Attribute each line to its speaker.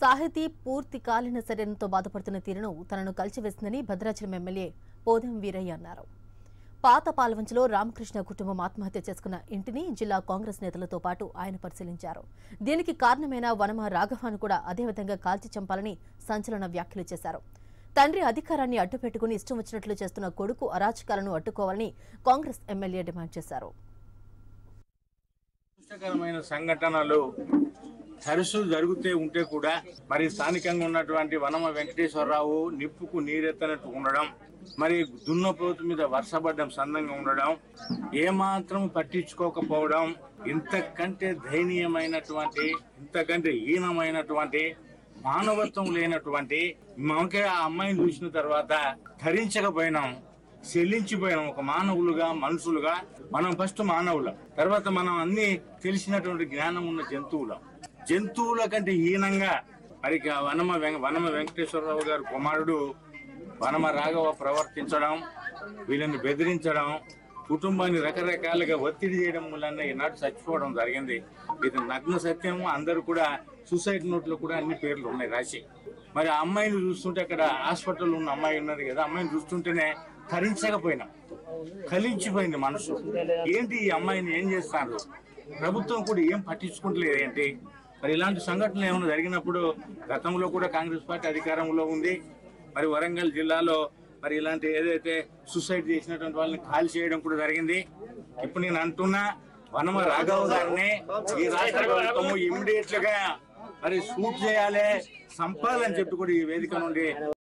Speaker 1: సాహితీ పూర్తి కాలిన శరీరంతో బాధపడుతున్న తీరును తనను కలిచివేసిందని భద్రాచలం ఎమ్మెల్యే పోదెం వీరయ్య అన్నారు పాత పాల్వంచలో రామకృష్ణ కుటుంబం ఆత్మహత్య చేసుకున్న ఇంటిని జిల్లా కాంగ్రెస్ నేతలతో పాటు ఆయన పరిశీలించారు దీనికి కారణమైన వనమ రాఘవాను కూడా అదేవిధంగా కాల్చి చంపాలని సంచలన వ్యాఖ్యలు చేశారు తండ్రి అధికారాన్ని అడ్డుపెట్టుకుని ఇష్టం వచ్చినట్లు చేస్తున్న కొడుకు అరాచకాలను అడ్డుకోవాలని కాంగ్రెస్ ఎమ్మెల్యే డిమాండ్ చేశారు
Speaker 2: దుష్టకరమైన సంఘటనలు తరచు జరుగుతూ ఉంటే కూడా మరి స్థానికంగా ఉన్నటువంటి వనమ వెంకటేశ్వరరావు నిప్పుకు నీరెత్తనట్టు ఉండడం మరి దున్నపోతు మీద వర్షపడ్డం సందంగా ఉండడం ఏమాత్రం పట్టించుకోకపోవడం ఇంతకంటే దయనీయమైనటువంటి ఇంతకంటే హీనమైనటువంటి మానవత్వం లేనటువంటి మనకే ఆ అమ్మాయిని చూసిన తర్వాత ధరించకపోయినాం చెల్లించిపోయినాం ఒక మానవులుగా మనుషులుగా మనం ఫస్ట్ మానవులం తర్వాత మనం అన్ని తెలిసినటువంటి జ్ఞానం ఉన్న జంతువులం జంతువుల కంటే హీనంగా మరి ఇక వనమ వెంక- వనమ వెంకటేశ్వరరావు గారు కుమారుడు వనమ రాఘవ ప్రవర్తించడం వీళ్ళని బెదిరించడం కుటుంబాన్ని రకరకాలుగా ఒత్తిడి చేయడం వలన ఈనాడు చచ్చిపోవడం జరిగింది ఇది నగ్న సత్యం అందరూ కూడా సూసైడ్ నోట్లో కూడా అన్ని పేర్లు ఉన్నాయి రాసి మరి ఆ అమ్మాయిని చూస్తుంటే అక్కడ హాస్పిటల్ ఉన్న అమ్మాయి ఉన్నది కదా అమ్మాయిని చూస్తుంటేనే తరించకపోయినాం కలించిపోయింది మనసు ఏంటి ఈ అమ్మాయిని ఏం చేస్తారు ప్రభుత్వం కూడా ఏం పట్టించుకుంటలేదు ఏంటి మరి ఇలాంటి సంఘటనలు ఏమైనా జరిగినప్పుడు గతంలో కూడా కాంగ్రెస్ పార్టీ అధికారంలో ఉంది మరి వరంగల్ జిల్లాలో మరి ఇలాంటి ఏదైతే సూసైడ్ చేసినటువంటి వాళ్ళని కాల్ చేయడం కూడా జరిగింది ఇప్పుడు నేను అంటున్నా వనమ రాఘవ్ గారిని ఈ రాష్ట్ర ప్రభుత్వం ఇమ్మీడియట్ గా మరి షూట్ చేయాలి సంపాలని చెప్పి కూడా ఈ వేదిక నుండి